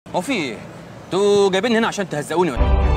هو في ايه؟ انتوا جايبيني هنا عشان تهزقوني ولا إيه؟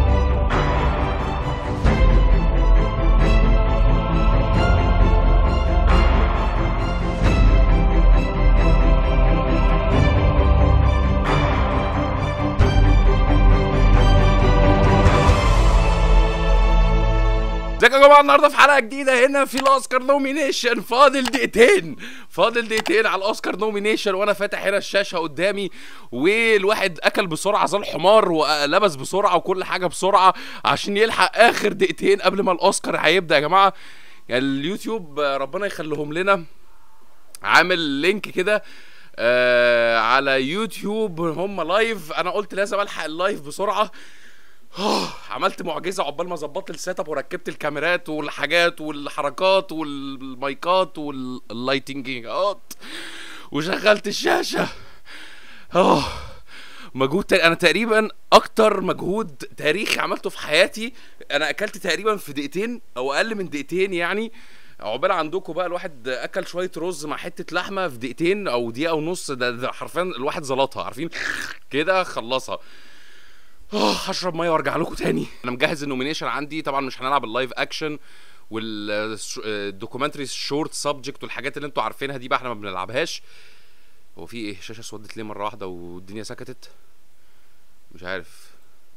ازيكم يا جماعه النهارده في حلقه جديده هنا في الاوسكار نومينيشن فاضل دقيقتين فاضل دقيقتين على الاوسكار نومينيشن وانا فاتح هنا الشاشه قدامي والواحد اكل بسرعه زي الحمار ولبس بسرعه وكل حاجه بسرعه عشان يلحق اخر دقيقتين قبل ما الاوسكار هيبدا يا جماعه يعني اليوتيوب آه، ربنا يخليهم لنا عامل لينك كده آه على يوتيوب هم لايف انا قلت لازم الحق اللايف بسرعه آه، عملت معجزه عقبال ما ظبطت السيت اب وركبت الكاميرات والحاجات والحركات والمايكات واللايتنجات وشغلت الشاشه اه مجهود تاني انا تقريبا اكتر مجهود تاريخي عملته في حياتي انا اكلت تقريبا في دقيقتين او اقل من دقيقتين يعني عقبال عندكم بقى الواحد اكل شويه رز مع حته لحمه في دقيقتين او دقيقه ونص ده, ده حرفيا الواحد زلطها عارفين كده خلصها اه هشرب ميه وارجع لكم تاني انا مجهز النومينيشن عندي طبعا مش هنلعب اللايف اكشن والدوكيومنتري شورت سبجكت والحاجات اللي انتوا عارفينها دي بقى احنا ما بنلعبهاش هو في ايه الشاشه اسودت ليه مره واحده والدنيا سكتت مش عارف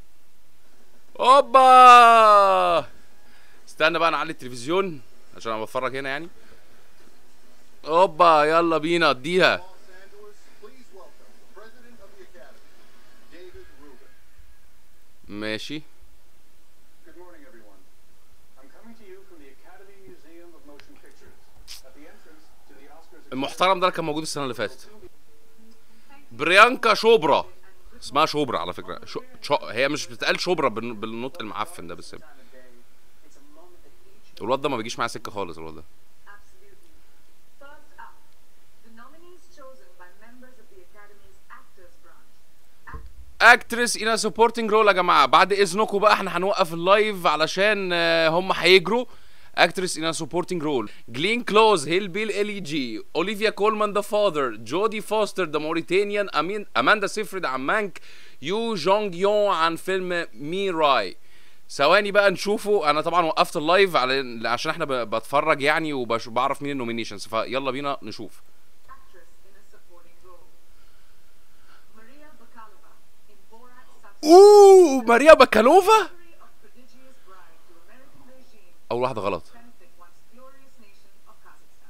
اوبا استنى بقى نعلي التلفزيون عشان انا بتفرج هنا يعني اوبا يلا بينا اديها Los Angeles, please welcome the President of the Academy, David Rubin. ماشي Good morning, everyone. I'm coming to you from the Academy Museum of Motion Pictures at the entrance to the Oscars. المحترم ده اللي كان موجود السنه اللي فاتت بريانكا شوبرا اسمها شوبرا على فكره شو... شو... هي مش بتتقال شوبرا بال... بالنطق المعفن ده بس الواد ده ما بيجيش معايا سكه خالص الواد ده Absolutely. First up, the nominees chosen by members of the Academy's Actors Branch. اكترس ان سبورتنج رول يا جماعه بعد اذنكم بقى احنا هنوقف اللايف علشان آه، هم هيجروا اكترس ان سبورتنج رول جلين كلوز هيل بيل الي جي اوليفيا كولمان ذا فاذر جودي فوستر ذا موريتانيان امين اماندا سيفريد عن مانك يو جونج يون عن فيلم مي راي ثواني بقى نشوفه انا طبعا وقفت اللايف على عشان احنا ب- بتفرج يعني وبعرف مين النومينيشنز فيلا بينا نشوف Actress in a supporting role. Maria Bakalova in Borat اوه ماريا باكالوفا Subsidiary of prodigious bride to American regime اول واحده غلط benefit once glorious nation of Kazakhstan.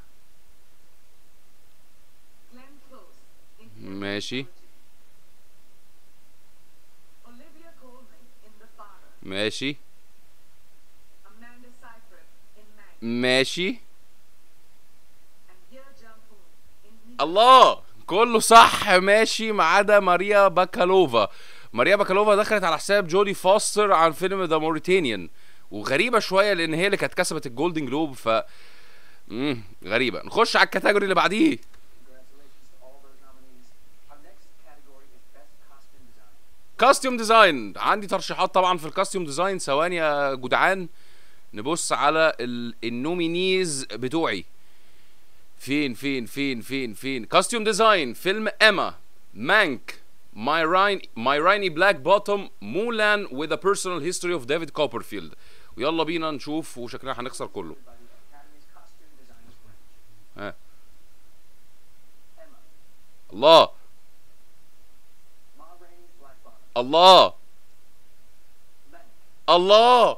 Glenn Close in ماشي Olivia Colman in The Father. ماشي Amanda Seyfried in Mank. ماشي And Ye Jung-hoon in Me. الله كله صح ماشي ما عدا ماريا باكالوفا ماريا باكالوفا دخلت على حساب جودي فاستر عن فيلم ذا موريتانيان وغريبه شويه لان هي اللي كانت كسبت الجولدن جلوب ف مم. غريبه نخش على الكاتيجوري اللي بعديه Congratulations to all those nominees. Our next category is Best Costume Design. كاستيوم ديزاين عندي ترشيحات طبعا في الكاستيوم ديزاين ثواني يا جدعان نبص على ال- النومينيز بتوعي فين فين فين فين فين كاستيوم ديزاين فيلم اما مانك ماي راين ماي رايني بلاك بوتوم مولان with a personal history of ديفيد كوبرفيلد ويلا بينا نشوف وشكلنا هنخسر كله By the Academy's Costume Designers Branch. ها Emma. الله Ma Rainey's Black Bottom. الله Lennox. الله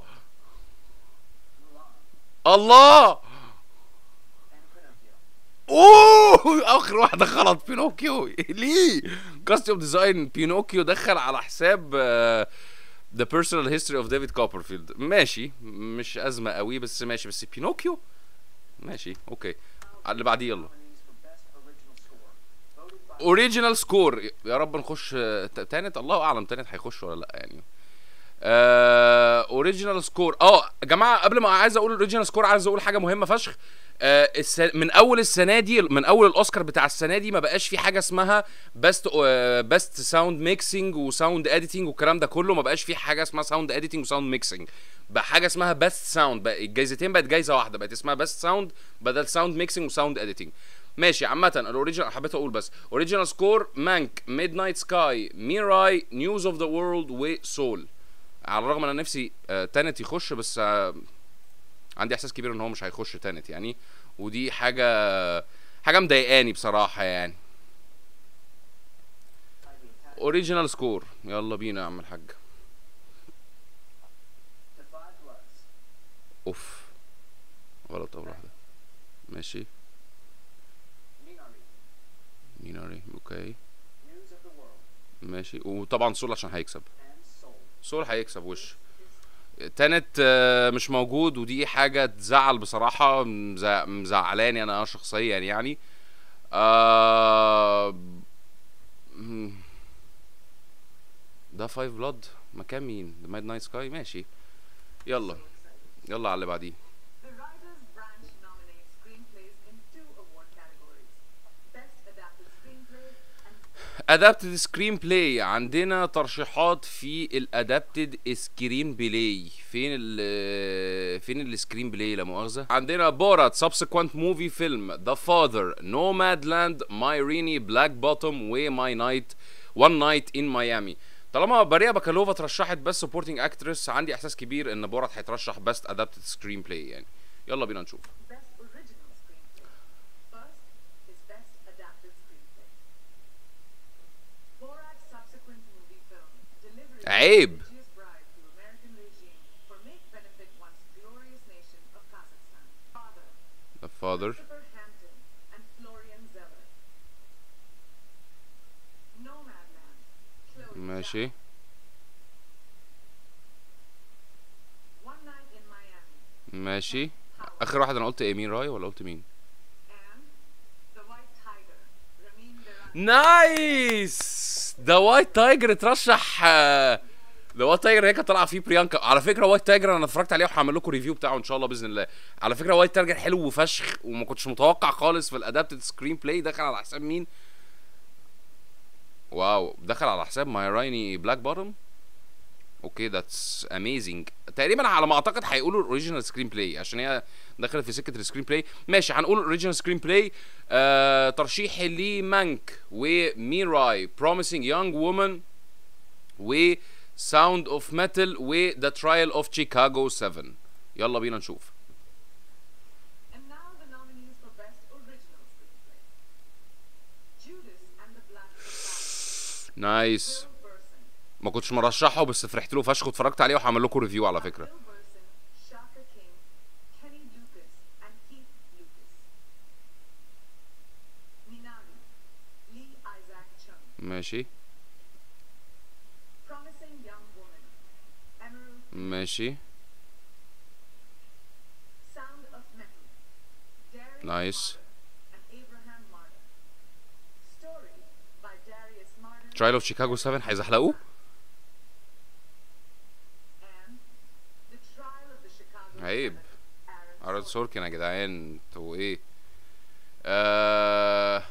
Mulan. الله And Pinocchio. اوه اخر واحده غلط بينوكيو ليه كاستيوم ديزاين بينوكيو دخل على حساب ذا بيرسونال هيستوري اوف ديفيد كوبرفيلد ماشي مش ازمه قوي بس ماشي بس بينوكيو ماشي اوكي على اللي بعديه يلا Nominees for Best Original Score. Voted by اوريجينال سكور يا رب نخش آه، ت- تانت الله اعلم تانت هيخش ولا لا يعني اوريجينال سكور اه يا جماعه قبل ما عايز اقول اوريجينال سكور عايز اقول حاجه مهمه فشخ آه الس... من اول السنه دي من اول الاوسكار بتاع السنه دي ما بقاش في حاجه اسمها بيست بيست ساوند ميكسينج وساوند اديتنج والكلام ده كله ما بقاش في حاجه اسمها ساوند اديتنج وساوند ميكسينج بقى حاجه اسمها بيست ساوند بقى الجايزتين بقت جايزه واحده بقت اسمها بيست ساوند بدل ساوند ميكسينج وساوند اديتنج ماشي عامة الاوريجينال حبيت اقول بس اوريجينال سكور مانك ميد نايت سكاي ميراي نيوز اوف ذا وورلد وسول على الرغم ان انا نفسي آه تانت يخش بس آه عندي احساس كبير ان هو مش هيخش تانت يعني ودي حاجة حاجة مضايقاني بصراحة يعني by the Academy. اوريجينال سكور يلا بينا يا عم الحاج The Five Bloods. اوف غلط اول واحدة ماشي Minari. ميناري اوكي News of the World. ماشي وطبعا سول عشان هيكسب And Soul. سول هيكسب وش تانت آه، مش موجود ودي حاجة تزعل بصراحة مزع- مزعلاني أنا شخصيا يعني آه مم. ده فايف بلاد مكان مين؟ ذا ميد نايت سكاي ماشي يلا يلا على اللي بعديه The Writers Branch nominates screenplays in two award categories Best Adapted Screenplay and ادابتد سكرين بلاي عندنا ترشيحات في الادابتد سكرين بلاي فين ال فين السكرين بلاي لا مؤاخذه عندنا بورات سبسيكوينت موفي فيلم ذا فاذر نوماد لاند مايريني بلاك بوتوم وماي نايت وان نايت ان ميامي طالما ماريا باكالوفا ترشحت بس سبورتنج اكترس عندي احساس كبير ان بورات هيترشح بست ادابتد سكرين بلاي يعني يلا بينا نشوف Best Original Screenplay. First is Best Adapted Screenplay. Borat's subsequent movie film delivers عيب. a religious bribe to American regime for make benefit once glorious nation of Kazakhstan. Father, The father Christopher Hampton and Florian Zeller. Nomadland, Chloe ماشي Zhao. One Night in Miami. ماشي اخر واحد انا قلت ايمين راي ولا قلت مين And The White Tiger, Ramin Derakhshan. نايس ذا وايت تايجر اترشح ذا وايت تايجر هي كانت طالعه فيه بريانكا على فكره وايت تايجر انا اتفرجت عليه وهعمل لكم ريفيو بتاعه ان شاء الله باذن الله على فكره وايت تايجر حلو وفشخ وما كنتش متوقع خالص في الادابتد سكرين بلاي دخل على حساب مين واو دخل على حساب مايرايني بلاك بوتوم اوكي ذاتس اميزنج تقريبا على ما اعتقد هيقولوا الاوريجينال سكرين بلاي عشان هي دخلت في سكه السكرين بلاي ماشي هنقول الاوريجينال سكرين بلاي آه ترشيح لمانك وميراي بروميسنج يونج وومن و ساوند اوف ميتال وذا ترايل اوف شيكاغو 7 يلا بينا نشوف And now the nominees for Best Original Screenplay. Judas and the Black Messiah. نايس Bill Burson. ما كنتش مرشحه بس فرحت له فشخ واتفرجت عليه وهعمل لكم ريفيو على فكره Bill Burson, Shaka King, Kenny Lucas, and Keith Lucas. Minari, Lee Isaac Chung. ماشي Promising Young Woman. Emerald, ماشي Sound of Metal. Darius Nice. Marder and Abraham Marder. Story by Darius Marder ترايل اوف شيكاغو 7 هيزحلقوه and The Trial of the Chicago عيب. Seven, Aaron اراد Sorkin. سوركن يا جدعان انتوا ايه آه...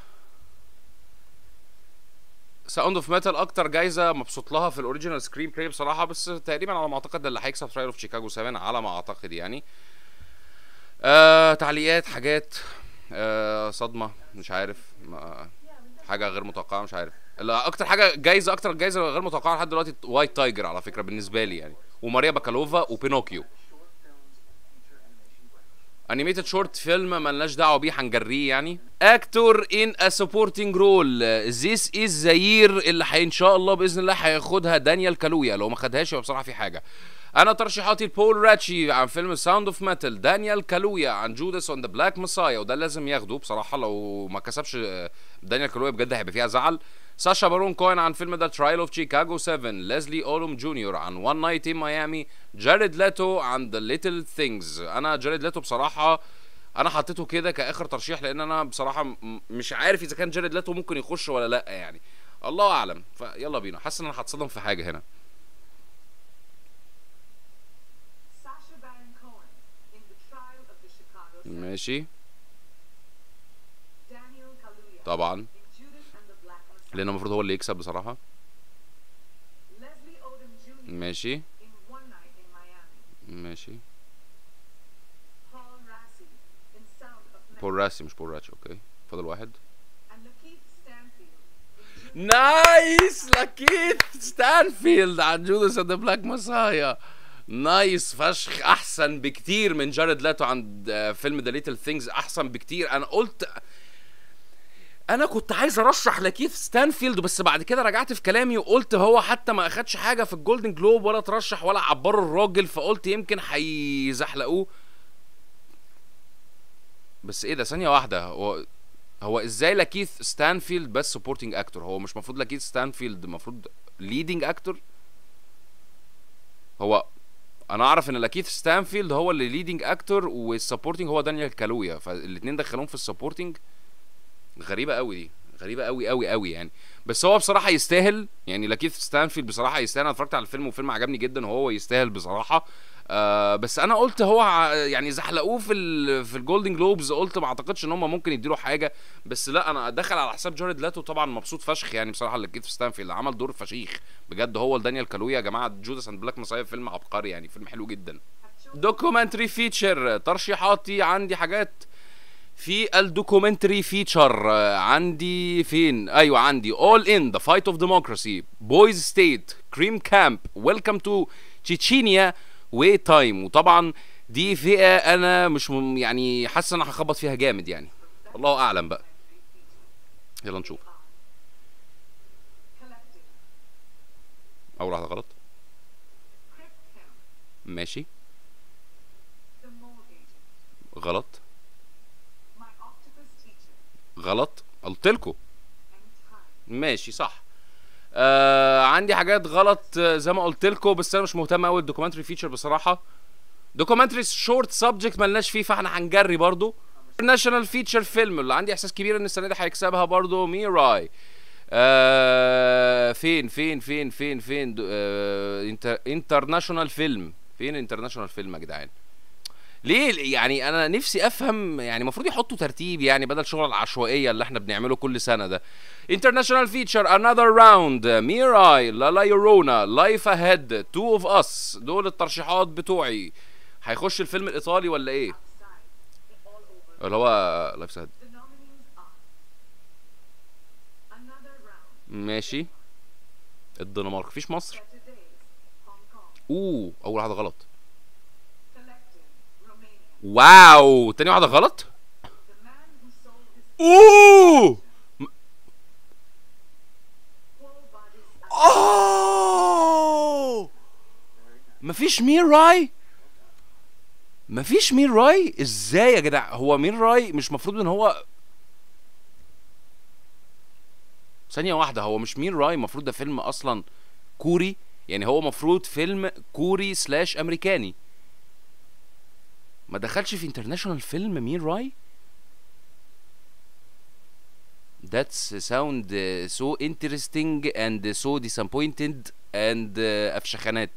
ساوند اوف ميتال اكتر جايزه مبسوط لها في الاوريجينال سكرين بلاي بصراحه بس تقريبا على ما اعتقد ده اللي هيكسب ترايل اوف شيكاغو 7 على ما اعتقد يعني آه... تعليقات حاجات آه... صدمه مش عارف ما... حاجه غير متوقعه مش عارف لا اكتر حاجه جايزه اكتر جايزه غير متوقعه لحد دلوقتي وايت تايجر على فكره بالنسبه لي يعني وماريا باكالوفا وبينوكيو Short films and feature animation branch. انيميتد شورت فيلم ملناش دعوه بيه هنجريه يعني اكتور ان ا سبورتنج رول ذيس از زير اللي حي ان شاء الله باذن الله هياخدها دانيال كالويا لو ما خدهاش يبقى بصراحه في حاجه انا ترشيحاتي لبول راتشي عن فيلم ساوند اوف ميتال دانيال كالويا عن جوداس اون ذا بلاك مسايا وده لازم ياخده بصراحه لو ما كسبش آه، دانيال كالويا بجد هيبقى فيها زعل ساشا بارون كوين عن فيلم ذا ترايل اوف شيكاغو 7 ليزلي اولوم جونيور عن وان نايت ان ميامي جاريد لاتو عن ذا ليتل ثينجز انا جاريد لاتو بصراحه انا حطيته كده كاخر ترشيح لان انا بصراحه م- مش عارف اذا كان جاريد لاتو ممكن يخش ولا لا يعني الله اعلم فيلا بينا حاسس ان انا هتصدم في حاجه هنا Sacha Baron Cohen in The Trial of the Chicago Seven. ماشي Daniel Kaluuya طبعا in Judas and the Black Messiah. لان المفروض هو اللي يكسب بصراحه Leslie Odom Jr. ماشي in One Night in Miami. ماشي Paul Rassi in Sound of Metal. بول راسي مش بول راتش اوكي فاضل واحد and Lakeith Stanfield in Judas نايس لاكيث ستانفيلد عن جودس اند بلاك مسايا نايس فشخ احسن بكتير من جارد لاتو عند آه، فيلم ذا ليتل ثينجز احسن بكتير انا قلت انا كنت عايز ارشح لاكيث ستانفيلد بس بعد كده رجعت في كلامي وقلت هو حتى ما اخدش حاجه في الجولدن جلوب ولا ترشح ولا عبروا الراجل فقلت يمكن هيزحلقوه بس ايه ده ثانيه واحده هو هو ازاي لاكيث ستانفيلد بس سبورتنج اكتور هو مش المفروض لاكيث ستانفيلد المفروض ليدنج اكتور هو انا اعرف ان لاكيث ستانفيلد هو اللي ليدنج اكتور والسبورتنج هو دانيال كالويا فالاثنين دخلوهم في السبورتنج غريبه قوي دي غريبه قوي قوي قوي يعني بس هو بصراحه يستاهل يعني لاكيث ستانفيلد بصراحه يستاهل انا اتفرجت على الفيلم والفيلم عجبني جدا وهو يستاهل بصراحه آه بس انا قلت هو ع- يعني زحلقوه في ال في الجولدن جلوبز قلت ما اعتقدش ان هم ممكن يديله حاجه بس لا انا دخل على حساب جارد لاتو طبعا مبسوط فشخ يعني بصراحه اللي جيت في ستانفيلد عمل دور فشيخ بجد هو دانيال كالويا يا جماعه جوداس اند بلاك مسايا فيلم عبقري يعني فيلم حلو جدا have chosen دوكيومنتري فيتشر ترشيحاتي عندي حاجات في الدوكيومنتري فيتشر آه، عندي فين ايوه عندي All in the Fight of Democracy Boys State Cream Camp Welcome to Chechnya وتايم وطبعا دي فئة انا مش مم يعني حاسس ان انا هخبط فيها جامد يعني الله اعلم بقى يلا نشوف Collective, اول واحدة غلط Crip Camp, ماشي The Morgue Agent, غلط My Octopus Teacher, غلط قلتلكوا and Time. ماشي صح آه عندي حاجات غلط آه، زي ما قلت لكم بس انا مش مهتم قوي بالدوكيومنتري فيتشر بصراحه دوكيومنتري شورت سبجكت ملناش فيه فاحنا هنجري برضو ناشونال فيتشر فيلم اللي عندي احساس كبير ان السنه دي هيكسبها برضو ميراي آه فين فين فين فين فين دو- آه انتر انترناشونال فيلم فين انترناشونال فيلم يا جدعان ليه يعني انا نفسي افهم يعني المفروض يحطوا ترتيب يعني بدل شغل العشوائيه اللي احنا بنعمله كل سنه ده انترناشونال فيتشر انذر راوند ميراي لا لا يورونا لايف اهيد تو اوف اس دول الترشيحات بتوعي هيخش الفيلم الايطالي ولا ايه Outside, they're all over. اللي هو لايف سهد The nominees are Another Round, ماشي الدنمارك مفيش مصر Better Days, Hong Kong, اوه اول واحده غلط Collective, Romania, واو تاني واحده غلط The Man Who Sold His اوه Quo Vadis اوه مفيش مين راي مفيش مين راي ازاي يا جدع هو مين راي مش مفروض ان هو ثانية واحدة هو مش مين راي المفروض ده فيلم اصلا كوري يعني هو مفروض فيلم كوري سلاش امريكاني ما دخلش في انترناشونال فيلم مين راي That's sound uh, so interesting and so disappointed and uh, افشخانات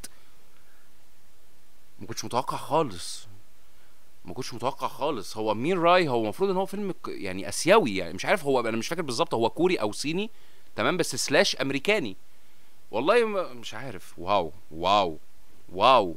ما كنتش متوقع خالص ما كنتش متوقع خالص هو مين راي هو المفروض ان هو فيلم ك- يعني اسيوي يعني مش عارف هو انا مش فاكر بالظبط هو كوري او صيني تمام بس سلاش امريكاني والله ما- مش عارف واو واو واو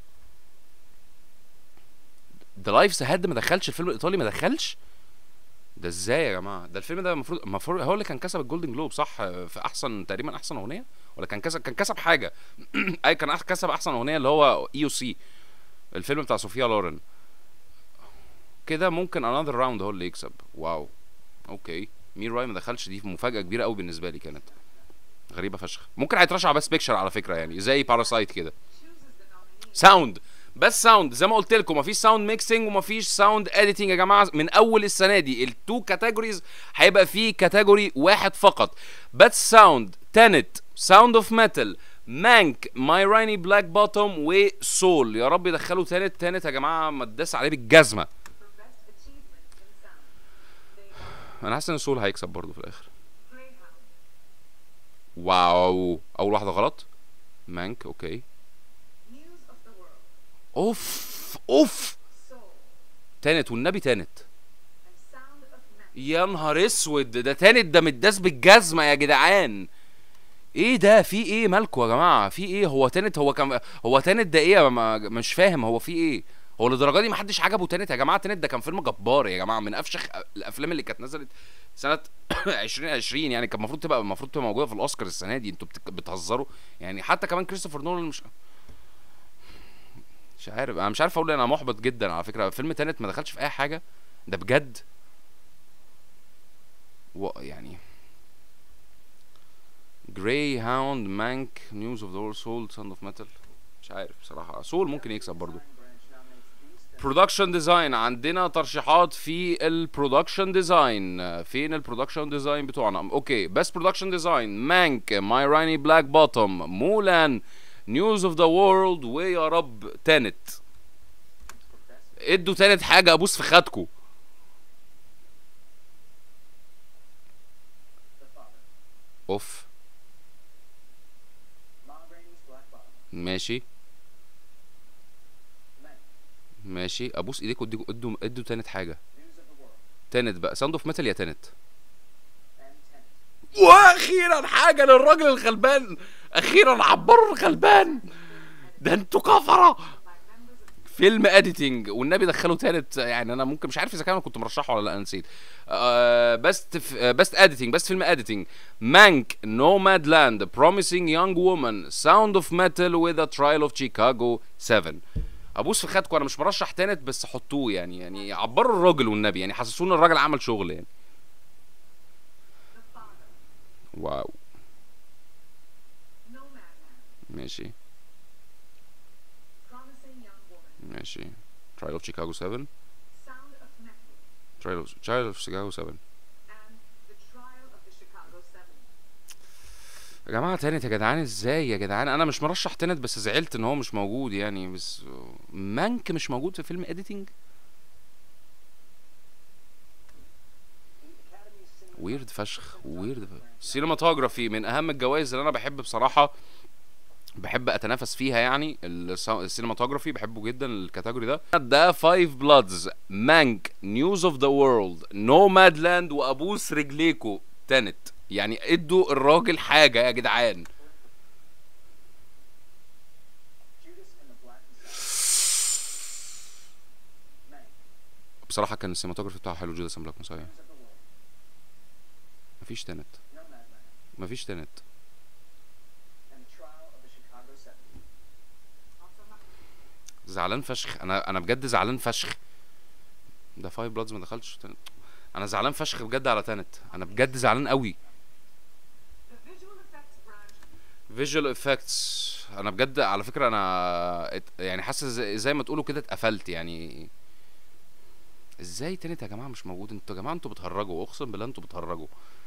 ذا لايفز هاد ما دخلش الفيلم الايطالي ما دخلش ده ازاي يا جماعه ده الفيلم ده المفروض المفروض هو اللي كان كسب الجولدن جلوب صح في احسن تقريبا احسن اغنيه ولا كان كسب كان كسب حاجه اي كان أح- كسب احسن اغنيه اللي هو اي او سي الفيلم بتاع صوفيا لورن كده ممكن انذر راوند هو اللي يكسب واو اوكي مين راي ما دخلش دي مفاجاه كبيره قوي بالنسبه لي كانت غريبه فشخ ممكن هيترشح بس بيكشر على فكره يعني زي باراسايت كده chooses the nominee. ساوند بس ساوند زي ما قلت لكم مفيش ساوند ميكسنج ومفيش ساوند اديتنج يا جماعه من اول السنه دي التو كاتيجوريز هيبقى فيه كاتيجوري واحد فقط بس ساوند تنت ساوند اوف ميتال مانك ماي رايني بلاك بوتوم وسول يا رب يدخلوا تالت تالت يا جماعه ما تداس عليه بالجزمه For best achievement in sound, they انا حاسس ان سول هيكسب برضه في الاخر Greyhound, واو اول واحده غلط مانك اوكي News of the World, اوف اوف Soul, تانت والنبي تانت and Sound of Metal. يا نهار اسود ده تاني ده متداس بالجزمه يا جدعان ايه ده في ايه مالكوا يا جماعه في ايه هو تانت هو كان هو تانت ده ايه ما مش فاهم هو في ايه هو للدرجه دي محدش عجبه تنت يا جماعه تنت ده كان فيلم جبار يا جماعه من افشخ الافلام اللي كانت نزلت سنه 2020 يعني كان المفروض تبقى المفروض تبقى موجوده في الاوسكار السنه دي انتوا بتك- بتهزروا يعني حتى كمان كريستوفر نولان مش مش عارف انا مش عارف اقول إيه، انا محبط جدا على فكره فيلم تنت ما دخلش في اي حاجه ده بجد و يعني جراي هاوند مانك نيوز اوف ذا وورلد سول ساند اوف ميتال مش عارف بصراحه سول ممكن يكسب برضو برودكشن ديزاين عندنا ترشيحات في البرودكشن ديزاين فين البرودكشن ديزاين بتوعنا اوكي بس برودكشن ديزاين مانك ماي رايني بلاك بوتوم مولان نيوز اوف ذا وورلد ويا رب تانت ادوا تانت حاجه ابوس في خدكم The Father. اوف Ma Rainey's Black Bottom. ماشي Mank. ماشي ابوس ايديكوا ادوا ادوا ادوا تانت حاجه News of the World. تانت بقى ساوند اوف ميتال يا تانت And Tenet. واخيرا حاجه للراجل الغلبان اخيرا عبروا الغلبان ده انتوا كفره فيلم اديتنج والنبي دخلوا تالت يعني انا ممكن مش عارف اذا كان أنا كنت مرشحه ولا لا أنا نسيت آه بست بست اديتنج بست فيلم اديتنج مانك نوماد لاند بروميسينج يونج وومن ساوند اوف ميتال وذ ا ترايل اوف شيكاغو 7 ابوس في خدكم انا مش مرشح تالت بس حطوه يعني يعني عبروا الراجل والنبي يعني حسسونا الراجل عمل شغل يعني The Father, واو Nomadland, ماشي Promising Young Woman, ماشي ترايل اوف شيكاغو 7 Sound of Metal, ترايل اوف ترايل اوف شيكاغو 7 and The Trial of the Chicago Seven. يا جماعه تانت يا جدعان ازاي يا جدعان انا مش مرشح تانت بس زعلت ان هو مش موجود يعني بس مانك مش موجود في فيلم اديتنج The Academy's Cinematography. ويرد فشخ ويرد سينماتوجرافي من اهم الجوائز اللي انا بحب بصراحه بحب اتنافس فيها يعني الس- السينماتوجرافي بحبه جدا الكاتيجوري ده ده فايف بلادز مانك نيوز اوف ذا وورلد نوماد لاند وابوس رجليكو تانت يعني ادوا الراجل حاجه يا جدعان Judas and the Black Messiah. Mank. بصراحه كان السينماتوجرافي بتاعه حلو جدا بلاك مسايا News of the World. مفيش تانت Nomadland. مفيش تانت And the Trial of the Chicago Seven. زعلان فشخ انا انا بجد زعلان فشخ ده فايف بلادز ما دخلش تانت انا زعلان فشخ بجد على تانت انا بجد زعلان قوي The visual effects branch فيجوال افكتس انا بجد على فكره انا ات- يعني حاسس زي, زي ما تقولوا كده اتقفلت يعني ازاي تانت يا جماعه مش موجود انتوا يا جماعه انتوا بتهرجوا اقسم بالله انتوا بتهرجوا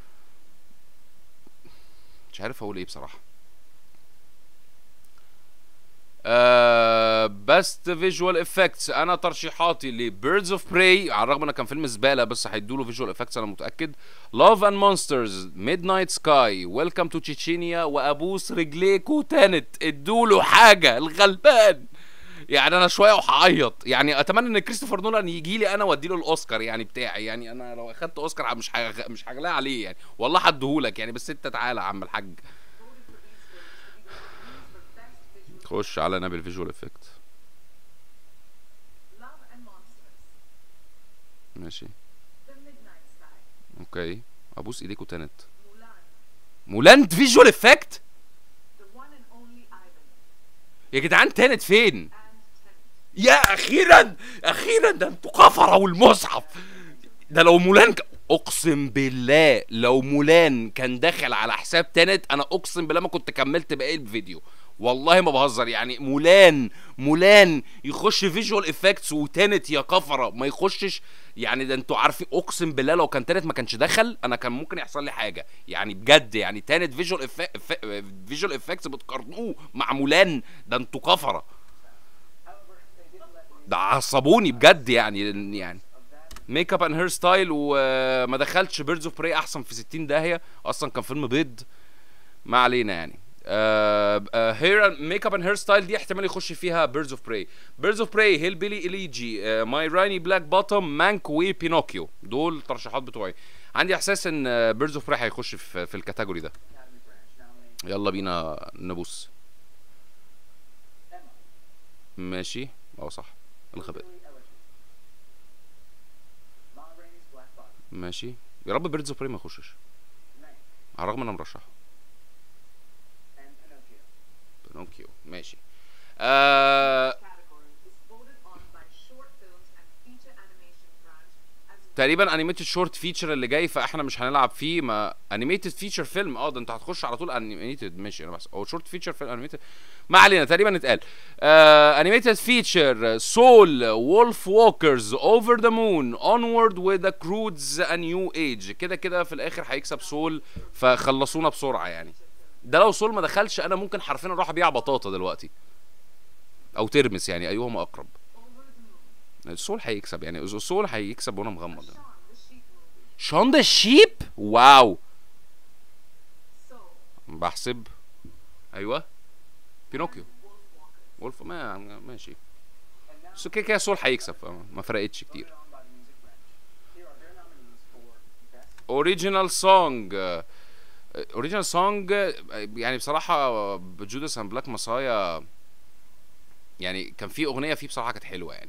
مش عارف اقول ايه بصراحه بست فيجوال افكتس انا ترشيحاتي لبيردز اوف براي على الرغم انه كان فيلم زباله بس هيدوا له فيجوال افكتس انا متاكد لاف اند مونسترز ميد نايت سكاي ويلكم تو تشيتشينيا وابوس رجليكو تانت ادوا له حاجه الغلبان يعني انا شويه وهعيط يعني اتمنى ان كريستوفر نولان يجي لي انا وادي له الاوسكار يعني بتاعي يعني انا لو اخدت اوسكار مش هغ... مش هغلاه عليه يعني والله هديهولك يعني بس انت تعالى يا عم الحاج voted for these films to be the nominees for Best Visual خش على نبي الفيجوال افكت Love and Monsters, ماشي The Midnight Sky, اوكي ابوس ايديكو تانت Mulan, مولان فيجوال افكت The One and Only Ivan, يا جدعان تانت فين and Tenet. يا اخيرا اخيرا ده انتوا كفره والمصحف ده لو مولان ك... اقسم بالله لو مولان كان داخل على حساب تانت انا اقسم بالله ما كنت كملت باقي الفيديو والله ما بهزر يعني مولان مولان يخش فيجوال افكتس وتانت يا كفره ما يخشش يعني ده انتوا عارفين اقسم بالله لو كان تانت ما كانش دخل انا كان ممكن يحصل لي حاجه يعني بجد يعني تانت فيجوال فيجوال افكتس بتقارنوه مع مولان ده انتوا كفره However, they didn't let me ده عصبوني بجد يعني يعني of that ميك اب اند هير ستايل وما دخلش بيردز اوف براي احسن في 60 داهيه اصلا كان فيلم بيض ما علينا يعني هير ميك اب اند هير ستايل دي احتمال يخش فيها بيردز اوف براي بيردز اوف براي هيل بيلي اليجي ماي رايني بلاك بوتوم مانك وبينوكيو دول الترشيحات بتوعي عندي احساس ان بيردز اوف براي هيخش في, في الكاتيجوري ده Academy branch nominee يلا بينا نبص Emma, ماشي اه صح الغباء Billy Elegy. Ma Rainey's Black Bottom. ماشي يا رب بيردز اوف بري ما يخشش Mank. على الرغم ان انا مرشحه And Pinocchio. بينوكيو ماشي آه category is voted on by short films and feature animation branch as تقريبا انيميتد شورت فيتشر اللي جاي فاحنا مش هنلعب فيه ما انيميتد فيتشر فيلم اه ده انت هتخش على طول انيميتد ماشي انا بس او شورت فيتشر فيلم انيميتد ما علينا تقريبا اتقال انيميتد فيتشر سول وولف ووكرز اوفر ذا مون اونورد وذ كرودز ا نيو ايج كده كده في الاخر هيكسب سول فخلصونا بسرعه يعني ده لو سول ما دخلش انا ممكن حرفيا اروح ابيع بطاطا دلوقتي او ترمس يعني ايهما اقرب سول هيكسب يعني سول هيكسب وانا مغمض يعني. شون ذا شيب واو so بحسب ايوه بينوكيو وولف ما ماشي بس كده كده سول هيكسب فما- ما فرقتش كتير Voted on by the music branch. Here are their nominees for Best اوريجينال سونج اوريجينال سونج يعني بصراحه بجودس اند بلاك مسايا يعني كان في اغنيه فيه بصراحه كانت حلوه يعني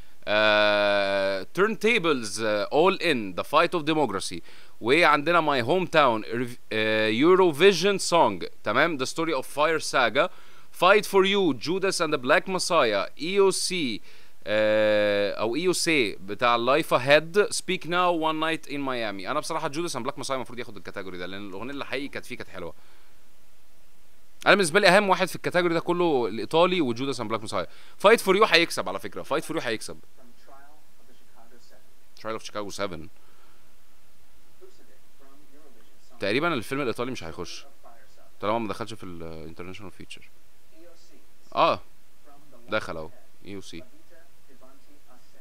تيرن تيبلز اول ان ذا فايت اوف ديموكراسي وعندنا ماي هوم تاون يوروفيجن سونج تمام ذا ستوري اوف فاير ساجا فايت فور يو جودس اند ذا بلاك مسايا اي او سي او اي او سي بتاع لايف اهيد سبيك ناو وان نايت ان ميامي انا بصراحه جودس اند بلاك مسايا المفروض ياخد الكاتيجوري ده لان الاغنيه اللي حقيقي كانت فيه كانت حلوه انا بالنسبه لي اهم واحد في الكاتيجوري ده كله الايطالي وجودس اند بلاك مسايا فايت فور يو هيكسب على فكره فايت فور يو هيكسب from Trial of the Chicago Seven. ترايل اوف شيكاغو 7 Lucidate from Eurovision Song تقريبا الفيلم الايطالي مش هيخش of Fire Saga. طالما ما دخلش في الانترناشونال فيتشر EOC اه from The دخل اهو Head. اي يو سي La Vita Vivanti Assai.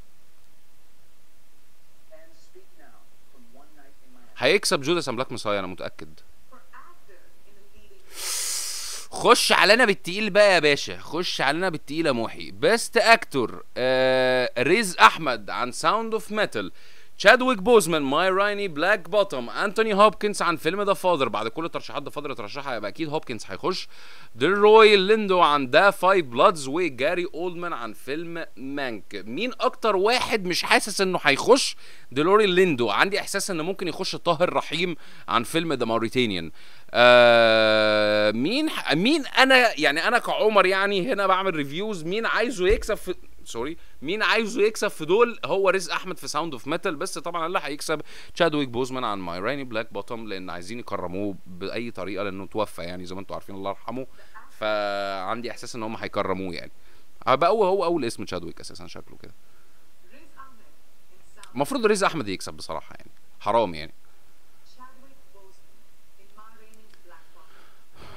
And Speak Now from One Night in Miami. هيكسب جودس اند بلاك مسايا انا متاكد for actor in a leading خش علينا بالتقيل بقى يا باشا خش علينا بالتقيل يا محي بيست اكتور آه ريز احمد عن ساوند اوف ميتال تشادويك بوزمان ماي رايني بلاك بوتوم انتوني هوبكنز عن فيلم ذا فاذر بعد كل الترشيحات ذا فاذر اترشحها يبقى اكيد هوبكنز هيخش ديلروي ليندو عن ذا فايف بلادز وجاري اولدمان عن فيلم مانك مين اكتر واحد مش حاسس انه هيخش ديلوري ليندو عندي احساس ان ممكن يخش طاهر رحيم عن فيلم ذا موريتانيان آه مين ح- مين انا يعني انا كعمر يعني هنا بعمل ريفيوز مين عايزه يكسب في سوري مين عايزه يكسب في دول هو رزق احمد في ساوند اوف ميتال بس طبعا اللي هيكسب تشادويك بوزمان عن ماي رايني بلاك بوتوم لان عايزين يكرموه باي طريقه لانه توفى يعني زي ما انتم عارفين الله يرحمه فعندي احساس ان هم هيكرموه يعني هبقى هو هو اول اسم تشادويك اساسا شكله كده Riz Ahmed in sound المفروض رزق احمد يكسب بصراحه يعني حرام يعني Chadwick Boseman in Ma Rainey's Black Bottom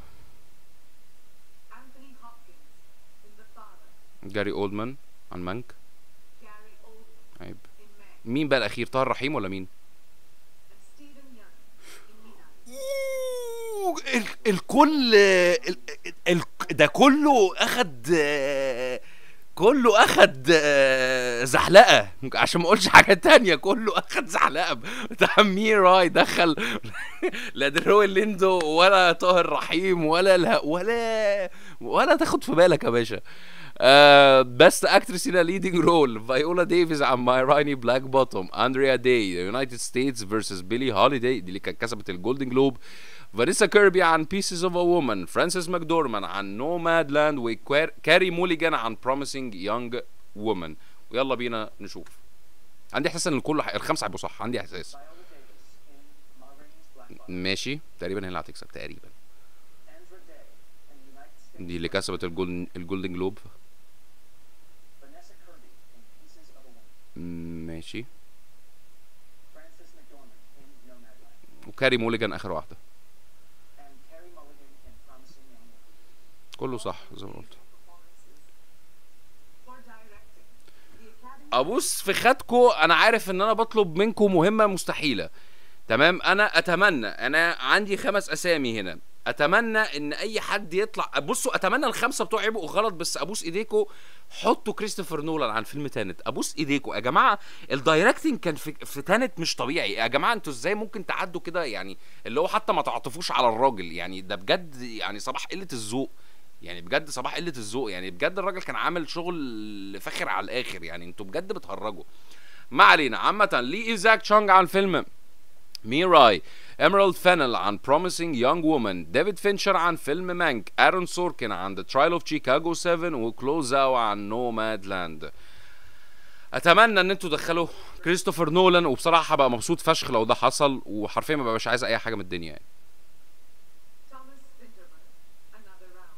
Anthony Hopkins in The Father جاري اولدمان عن مانك Gary Oldman عيب in Meg مين بقى الاخير طاهر رحيم ولا مين and Stephen Young in Minari أوه، ال- الكل ال- ال- ده كله اخد آه، كله اخد آه، زحلقه عشان ما اقولش حاجه تانية كله اخد زحلقه بتاع ميراي دخل لا دروي ليندو ولا طاهر رحيم ولا لا ولا ولا تاخد في بالك يا باشا بست اكترس ان ليدنج رول فايولا ديفيز عن ماي رايني بلاك بوتوم اندريا داي يونايتد ستيتس فيرسس بيلي هوليداي دي اللي كانت كسبت الجولدن جلوب فانيسا كيربي عن بيسز اوف ا وومن فرانسيس ماكدورمان عن نوماد لاند وكاري موليجان عن بروميسنج يونج وومن ويلا بينا نشوف عندي احساس ان الكل ح- الخمسه هيبقوا صح عندي احساس Viola Davis in Ma Rainey's Black Bottom. ماشي تقريبا هي اللي هتكسب تقريبا Andra Day in the United States. دي اللي كسبت الجولدن الجولدن جلوب Vanessa Kirby in Pieces of a Woman. ماشي Frances McDormand in Nomadland. وكاري موليجان اخر واحده And Carey Mulligan in Promising Young Woman. كله صح زي ما قلت performances for directing the Academy ابص في خدكو انا عارف ان انا بطلب منكم مهمه مستحيله تمام انا اتمنى انا عندي خمس اسامي هنا اتمنى ان اي حد يطلع بصوا اتمنى الخمسه بتوع يبقوا غلط بس ابوس ايديكوا حطوا كريستوفر نولان عن فيلم تانت ابوس ايديكوا يا جماعه الدايركتنج كان في, في تانت مش طبيعي يا جماعه انتوا ازاي ممكن تعدوا كده يعني اللي هو حتى ما تعاطفوش على الراجل يعني ده بجد يعني صباح قله الذوق يعني بجد صباح قله الذوق يعني بجد الراجل كان عامل شغل فاخر على الاخر يعني انتوا بجد بتهرجوا ما علينا عامه لي ايزاك تشونج عن فيلم ميراي ايميرالد فينل عن بروميسينج يونج وومن ديفيد فينشر عن فيلم مانك ارون سوركن عن ذا ترايل اوف شيكاغو 7 وكلوزاو عن نوماد لاند اتمنى ان انتوا تدخلوا كريستوفر نولان وبصراحه هبقى مبسوط فشخ لو ده حصل وحرفيا ما ببقاش عايز اي حاجه من الدنيا يعني Thomas Vinterberg, another round.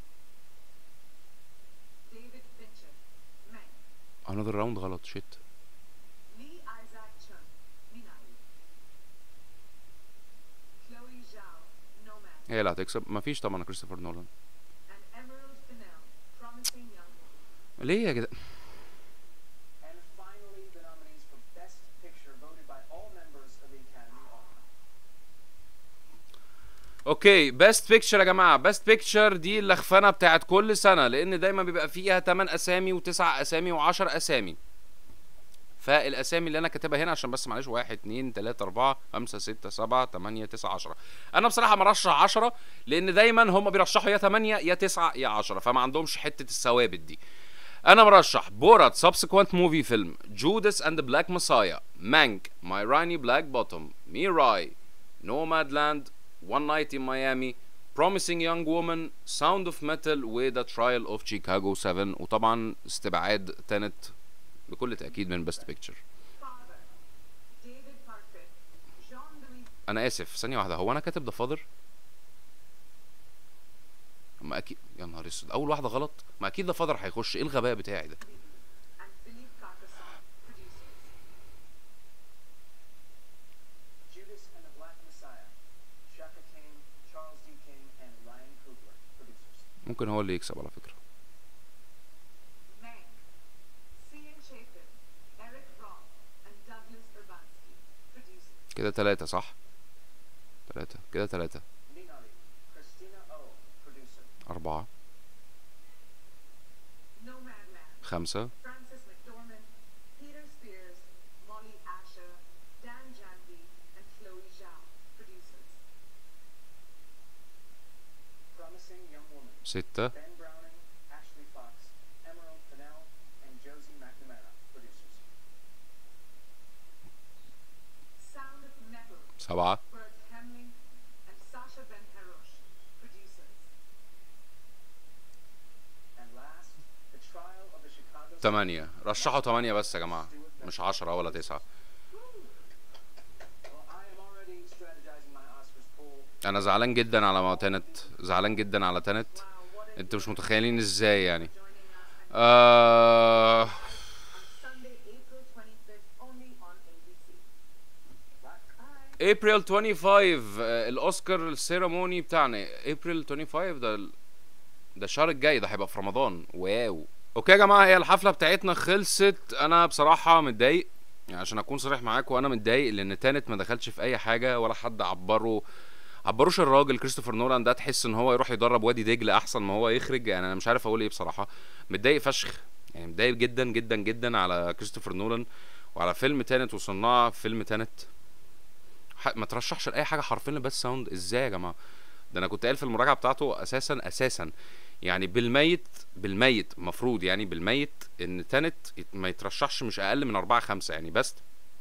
David Fincher, Mank. another راوند غلط شيت Lee Isaac Chung, Minari. Chloe Zhao, Nomad. هي اللي هتكسب مفيش طبعا كريستوفر نولان And Emerald Fennell, Promising Young Woman. ليه يا جدع And finally, the nominees for Best Picture voted by all members of the Academy are اوكي بيست بيكتشر يا جماعه بيست بيكتشر دي اللخفنه بتاعت كل سنه لان دايما بيبقى فيها 8 اسامي و9 اسامي و10 اسامي فالاسامي اللي انا كاتبها هنا عشان بس معلش 1 2 3 4 5 6 7 8 9 10 انا بصراحه مرشح 10 لان دايما هم بيرشحوا يا 8 يا 9 يا 10 فما عندهمش حته الثوابت دي انا مرشح بورات سبسيكوينت موفي فيلم جودس اند بلاك مسايا مانك ماي راني بلاك بوتوم ميراي نوماد لاند One Night in Miami Promising Young Woman Sound of Metal و The Trial of Chicago 7 وطبعا استبعاد تانت بكل تأكيد من Best Picture Father, David Parfit, Jean-Louis أنا آسف ثانية واحدة هو أنا كاتب The Father؟ ما أكيد يا نهار أسود أول واحدة غلط ما أكيد The Father هيخش إيه الغباء بتاعي ده and Philippe Carcassonne, producers. Judas and the Black Messiah, Shaka King, Charles D. King, and Ryan Coogler, producers. ممكن هو اللي يكسب على فكرة Mank, Cian Chapin, Eric Roth, and Douglas Urbanski, producers. كده تلاتة صح؟ تلاتة كده تلاتة Minari, Christina O, producer. أربعة Nomadland, خمسة Francis McDormand, Peter Spears, Molly Asher, Dan Jandy, and Chloe Zhao, producers. Promising Young Woman, ستة Ben Browning, Ashley Fox, Emerald Fennell, and Josie McNamara, producers. Sound of Metal, سبعة Bert Hemling, and Sasha Ben Harosh, producers. And last, The Trial of the Chicago تمانية رشحوا تمانية بس يا جماعة مش عشرة ولا تسعة Well, I am already strategizing my Oscars pool. انا زعلان جدا على ما تنت زعلان جدا على تنت انتوا مش متخيلين ازاي يعني Joining us and آه... Sunday, April 25th, only on ABC. Bye. ابريل 25 آه، الاوسكار السيراموني بتاعنا ابريل 25 ده ال- ده الشهر الجاي ده هيبقى في رمضان واو اوكي يا جماعه هي الحفله بتاعتنا خلصت انا بصراحه متضايق يعني عشان اكون صريح معاكم انا متضايق لان تانت ما دخلش في اي حاجه ولا حد عبره عبروش الراجل كريستوفر نولان ده تحس ان هو يروح يدرب وادي دجله احسن ما هو يخرج يعني انا مش عارف اقول ايه بصراحه متضايق فشخ يعني متضايق جدا جدا جدا على كريستوفر نولان وعلى فيلم تانت وصناع فيلم تانت ح- ما ترشحش لاي حاجه حرفيا بس ساوند ازاي يا جماعه ده انا كنت قايل في المراجعه بتاعته اساسا اساسا يعني بالميت بالميت مفروض يعني بالميت ان تانت يت- ما يترشحش مش اقل من أربعة خمسة يعني بس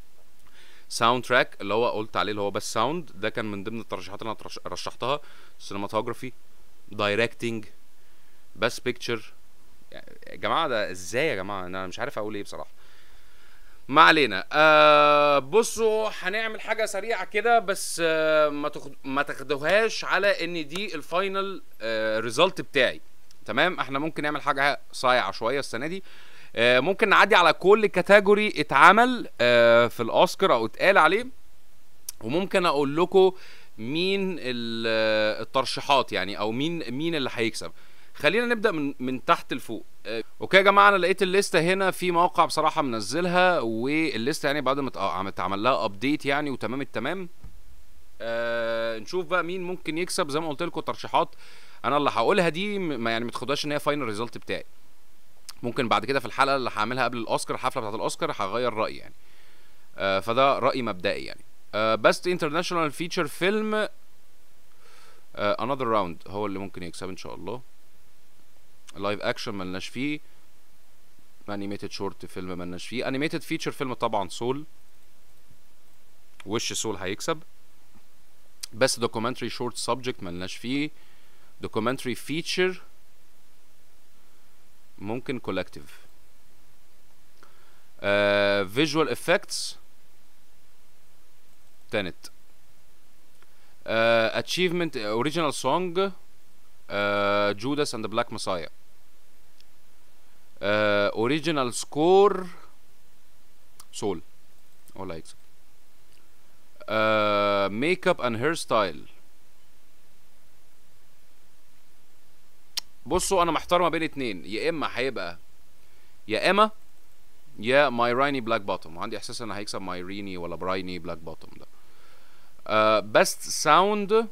ساوند تراك اللي هو قلت عليه اللي هو بس ساوند ده كان من ضمن الترشيحات اللي انا ترش- رشحتها سينماتوجرافي دايركتنج بس بيكتشر يا جماعه ده ازاي يا جماعه انا مش عارف اقول ايه بصراحه ما علينا آه بصوا هنعمل حاجه سريعه كده بس آه ما تاخد ما تاخدوهاش على ان دي الفاينل آه ريزلت بتاعي تمام احنا ممكن نعمل حاجه صايعه شويه السنه دي آه ممكن نعدي على كل كاتيجوري اتعمل آه في الاوسكار او اتقال عليه وممكن اقول لكم مين ال- آه، الترشيحات يعني او مين مين اللي هيكسب خلينا نبدا من من تحت لفوق آه، اوكي يا جماعه انا لقيت الليسته هنا في موقع بصراحه منزلها والليسته يعني بعد ما اتق- عم اتعمل لها ابديت يعني وتمام التمام آه نشوف بقى مين ممكن يكسب زي ما قلت لكم ترشيحات انا اللي هقولها دي م- ما يعني ما تاخدهاش ان هي فاينل ريزلت بتاعي ممكن بعد كده في الحلقه اللي هعملها قبل الاوسكار الحفله بتاعت الاوسكار هغير رايي يعني آه فده راي مبدئي يعني بست انترناشونال فيتشر فيلم انذر راوند هو اللي ممكن يكسب ان شاء الله لايف اكشن ملناش فيه انيميتد شورت فيلم ملناش فيه انيميتد فيتشر فيلم طبعا سول وش سول هيكسب بس دوكيومنتري شورت سبجكت ملناش فيه دوكيومنتري فيتشر ممكن كولكتيف فيجوال افكتس تنت اتشيفمنت اوريجينال سونج جوداس اند بلاك مسايا اوريجينال سكور سول هو اللي هيكسب ميك اب اند هير ستايل بصوا انا محتار ما بين اتنين يا اما هيبقى يا اما يا مايراني بلاك بوتوم عندي احساس ان هيكسب مايريني ولا برايني بلاك بوتوم ده بست ساوند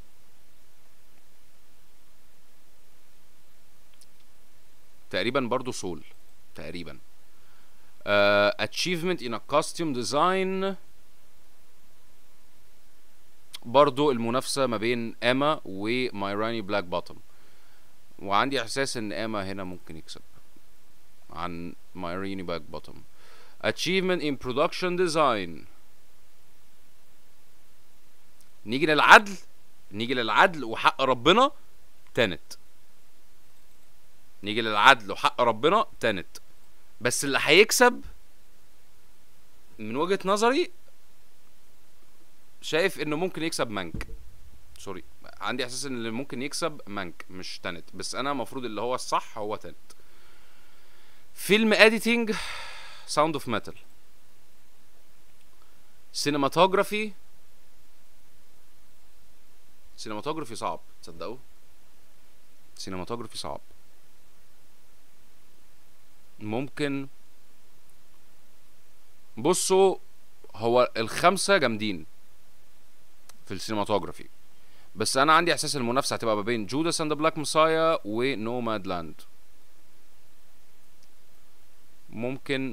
تقريبا برضو سول تقريبا uh, achievement in a costume design برضو المنافسة ما بين اما ومايراني بلاك بوتوم وعندي احساس ان اما هنا ممكن يكسب عن مايريني بلاك بوتوم achievement in production design نيجي للعدل نيجي للعدل وحق ربنا تنت نيجي للعدل وحق ربنا تنت بس اللي هيكسب من وجهة نظري شايف انه ممكن يكسب مانك سوري عندي احساس ان اللي ممكن يكسب مانك مش تنت بس انا المفروض اللي هو الصح هو تنت فيلم اديتنج ساوند اوف ميتال سينماتوجرافي سينماتوجرافي صعب تصدقوا سينماتوجرافي صعب ممكن بصوا هو الخمسة جامدين في السينماتوجرافي بس انا عندي احساس المنافسة هتبقى ما بين جوداس اند بلاك مسايا ونوماد لاند ممكن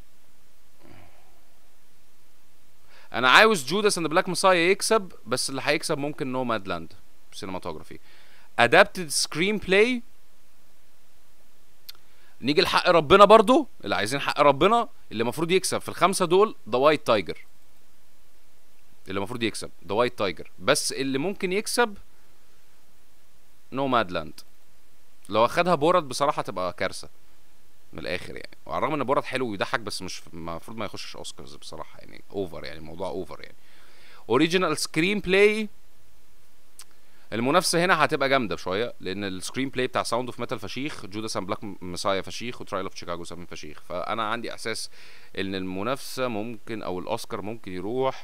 انا عاوز جوداس اند بلاك مسايا يكسب بس اللي هيكسب ممكن نوماد لاند سينماتوجرافي ادابتد سكرين بلاي نيجي لحق ربنا برضو اللي عايزين حق ربنا اللي المفروض يكسب في الخمسه دول ذا وايت تايجر اللي المفروض يكسب ذا وايت تايجر بس اللي ممكن يكسب نوماد لاند لو اخدها بورد بصراحه تبقى كارثه من الاخر يعني وعلى الرغم ان بورد حلو ويضحك بس مش المفروض ما يخشش اوسكارز بصراحه يعني اوفر يعني الموضوع اوفر يعني اوريجينال سكرين بلاي المنافسه هنا هتبقى جامده شويه لان السكرين بلاي بتاع ساوند اوف ميتال فشيخ جوداس اند بلاك مسايا فشيخ وترايل اوف شيكاغو 7 فشيخ فانا عندي احساس ان المنافسه ممكن او الاوسكار ممكن يروح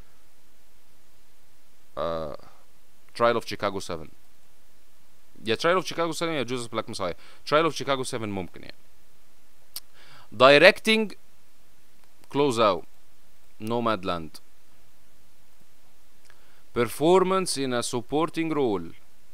ترايل اوف شيكاغو 7 يا ترايل اوف شيكاغو 7 يا جوزيف بلاك مسايا ترايل اوف شيكاغو 7 ممكن يعني دايركتنج كلوز اوت نوماد لاند performance in a supporting role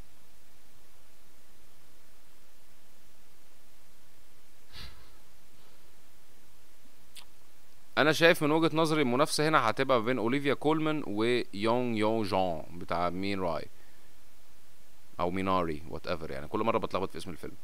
انا شايف من وجهة نظري المنافسة هنا هتبقى ما بين اوليفيا كولمان ويونغ يو جون بتاع مين راي او ميناري وات ايفر يعني كل مرة بتلخبط في اسم الفيلم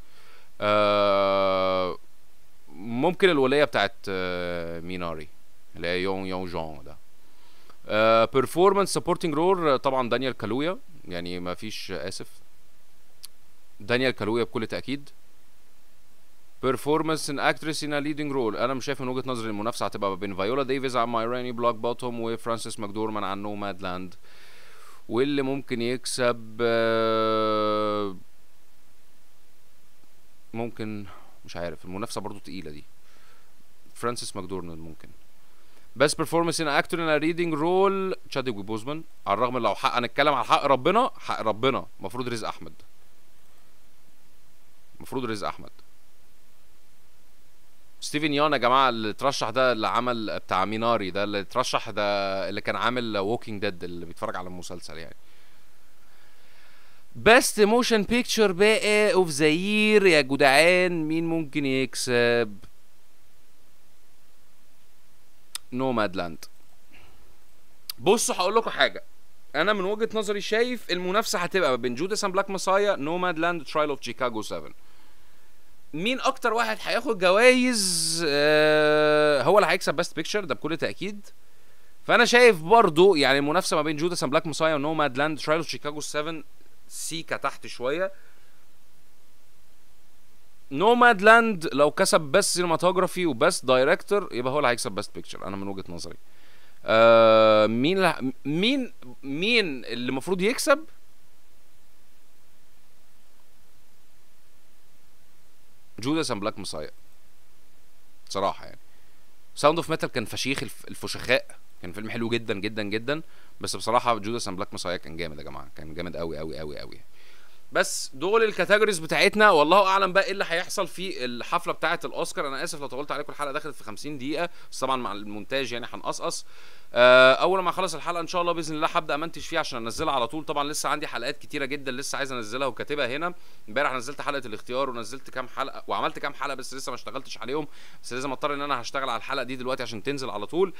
آه ممكن الولية بتاعت آه ميناري اللي هي يونغ يو جون ده بيرفورمانس سبورتنج رول طبعا دانيال كالويا يعني ما فيش اسف دانيال كالويا بكل تاكيد بيرفورمانس ان اكتريس ان ليدنج رول انا مش شايف من وجهه نظري المنافسه هتبقى ما بين فايولا ديفيز عن مايراني بلاك بوتوم وفرانسيس ماكدورمان عن نوماد لاند واللي ممكن يكسب آه، ممكن مش عارف المنافسه برضو تقيله دي فرانسيس ماكدورمان ممكن بس بيرفورمانس ان اكتور ان ريدنج رول تشادويك بوزمان على الرغم ان لو حق هنتكلم على حق ربنا حق ربنا المفروض رزق احمد المفروض رزق احمد ستيفن يان يا جماعه اللي اترشح ده اللي عمل بتاع ميناري ده اللي اترشح ده اللي كان عامل ووكينج ديد اللي بيتفرج على المسلسل يعني بست موشن بيكتشر بقى اوف ذا يير يا جدعان مين ممكن يكسب نوماد لاند بصوا هقول لكم حاجه انا من وجهه نظري شايف المنافسه هتبقى ما بين جوداس اند بلاك مسايا نوماد لاند ترايل اوف شيكاغو 7 مين اكتر واحد هياخد جوائز آه هو اللي هيكسب بيست بيكتشر ده بكل تاكيد فانا شايف برضو يعني المنافسه ما بين جوداس اند بلاك مسايا ونوماد لاند ترايل شيكاغو 7 سيكا تحت شويه نوماد لاند لو كسب بس سينماتوجرافي وبس دايركتور يبقى هو اللي هيكسب بيست بيكتشر انا من وجهه نظري آه مين اللي مين مين اللي المفروض يكسب جوداس اند بلاك مسايا صراحه يعني ساوند اوف ميتال كان فشيخ الف- الفشخاء كان فيلم حلو جدا جدا جدا بس بصراحه جوداس اند بلاك مسايا كان جامد يا جماعه كان جامد قوي قوي قوي قوي بس دول الكاتيجوريز بتاعتنا والله اعلم بقى ايه اللي هيحصل في الحفله بتاعه الاوسكار انا اسف لو طولت عليكم الحلقه دخلت في 50 دقيقه بس طبعا مع المونتاج يعني هنقصقص آه، اول ما اخلص الحلقه ان شاء الله باذن الله هبدا امنتج فيها عشان انزلها على طول طبعا لسه عندي حلقات كتيره جدا لسه عايز انزلها وكاتبها هنا امبارح نزلت حلقه الاختيار ونزلت كام حلقه وعملت كام حلقه بس لسه ما اشتغلتش عليهم بس لازم اضطر ان انا هشتغل على الحلقه دي دلوقتي عشان تنزل على طول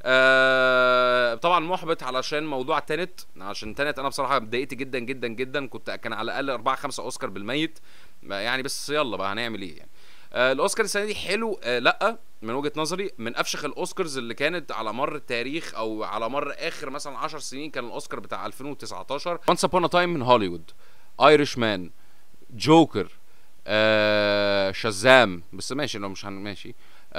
آه طبعا محبط علشان موضوع تانت عشان تانت انا بصراحه اتضايقت جدا جدا جدا كنت كان على الاقل أربعة خمسة اوسكار بالميت يعني بس يلا بقى هنعمل ايه يعني آه الاوسكار السنه دي حلو آه لا من وجهه نظري من افشخ الاوسكارز اللي كانت على مر التاريخ او على مر اخر مثلا 10 سنين كان الاوسكار بتاع 2019 Once Upon a Time من هوليوود ايرش مان جوكر آه شازام بس ماشي لو مش هن ماشي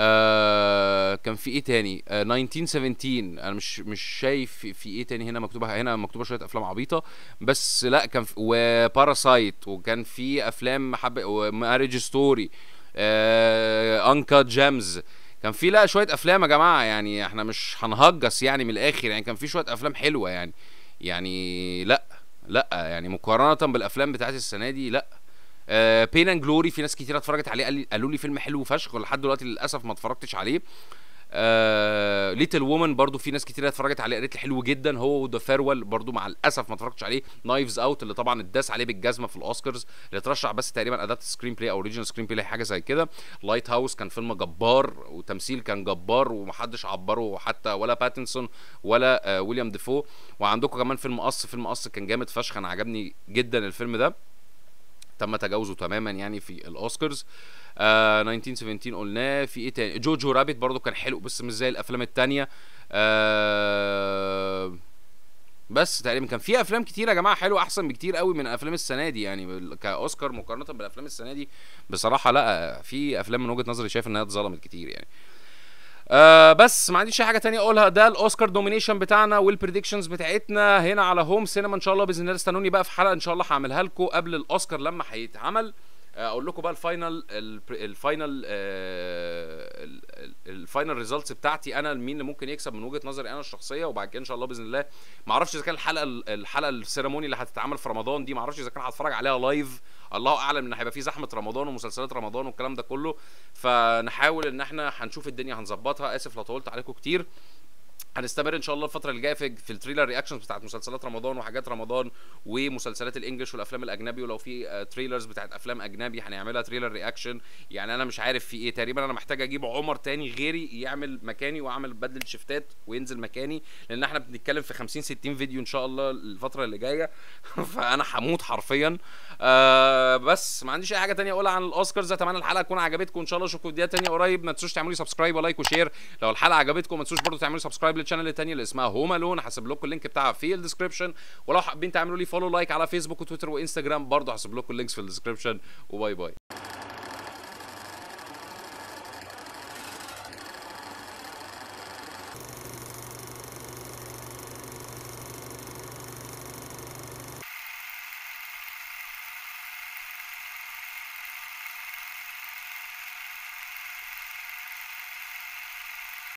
آه كان في ايه تاني آه 1917 انا مش مش شايف في, في ايه تاني هنا مكتوبه هنا مكتوبه شويه افلام عبيطه بس لا كان في وباراسايت وكان في افلام حب وماريج ستوري آه انكا جيمز كان في لا شويه افلام يا جماعه يعني احنا مش هنهجس يعني من الاخر يعني كان في شويه افلام حلوه يعني يعني لا لا يعني مقارنه بالافلام بتاعت السنه دي لا بين اند جلوري في ناس كتير اتفرجت عليه قال لي قالوا لي فيلم حلو فشخ ولحد دلوقتي للاسف ما اتفرجتش عليه ليتل وومن برضو في ناس كتير اتفرجت عليه قالت لي حلو جدا هو وذا فيروال برضو مع الاسف ما اتفرجتش عليه نايفز اوت اللي طبعا اتداس عليه بالجزمه في الاوسكارز اللي اترشح بس تقريبا ادابت سكرين بلاي او اوريجينال سكرين بلاي حاجه زي كده لايت هاوس كان فيلم جبار وتمثيل كان جبار ومحدش عبره حتى ولا باتنسون ولا آه ويليام ديفو وعندكم كمان فيلم قص فيلم قص كان جامد فشخ انا عجبني جدا الفيلم ده تم تجاوزه تماما يعني في الاوسكارز آه 1917 قلناه في ايه تاني جوجو رابيت برضو كان حلو بس مش زي الافلام التانية آه بس تقريبا كان في افلام كتير يا جماعه حلوه احسن بكتير قوي من افلام السنه دي يعني بال- كاوسكار مقارنه بالافلام السنه دي بصراحه لا في افلام من وجهه نظري شايف انها اتظلمت كتير يعني آه بس ما عنديش اي حاجه تانية اقولها ده الاوسكار دومينيشن بتاعنا والبريدكشنز بتاعتنا هنا على هوم سينما ان شاء الله باذن الله استنوني بقى في حلقه ان شاء الله هعملها لكم قبل الاوسكار لما هيتعمل آه، اقول لكم بقى الفاينل البر- الفاينل آه، ال- ال- الفاينل ريزلتس بتاعتي انا مين اللي ممكن يكسب من وجهه نظري انا الشخصيه وبعد كده ان شاء الله باذن الله ما اعرفش اذا كان الحلقه الحلقه السيرموني اللي هتتعمل في رمضان دي ما اعرفش اذا كان هتفرج عليها لايف الله اعلم ان هيبقى في زحمه رمضان ومسلسلات رمضان والكلام ده كله فنحاول ان احنا هنشوف الدنيا هنظبطها اسف لو طولت عليكم كتير هنستمر ان شاء الله الفتره اللي جايه في في التريلر رياكشنز بتاعت مسلسلات رمضان وحاجات رمضان ومسلسلات الانجليش والافلام الاجنبي ولو في آه، تريلرز بتاعت افلام اجنبي هنعملها تريلر رياكشن يعني انا مش عارف في ايه تقريبا انا محتاج اجيب عمر تاني غيري يعمل مكاني واعمل بدل شيفتات وينزل مكاني لان احنا بنتكلم في 50 60 فيديو ان شاء الله الفتره اللي جايه فانا هموت حرفيا آه بس ما عنديش اي حاجه تانية اقولها عن الاوسكارز اتمنى الحلقه تكون عجبتكم ان شاء الله اشوفكم فيديوهات تانية قريب ما تنسوش تعملوا لي سبسكرايب ولايك وشير لو الحلقه عجبتكم ما تنسوش برضو تعملوا سبسكرايب للشانل التانية اللي اسمها هوم الون هسيب لكم اللينك بتاعها في الديسكربشن ولو حابين تعملوا لي فولو لايك على فيسبوك وتويتر وانستجرام برضو هسيب لكم اللينكس في الديسكربشن وباي باي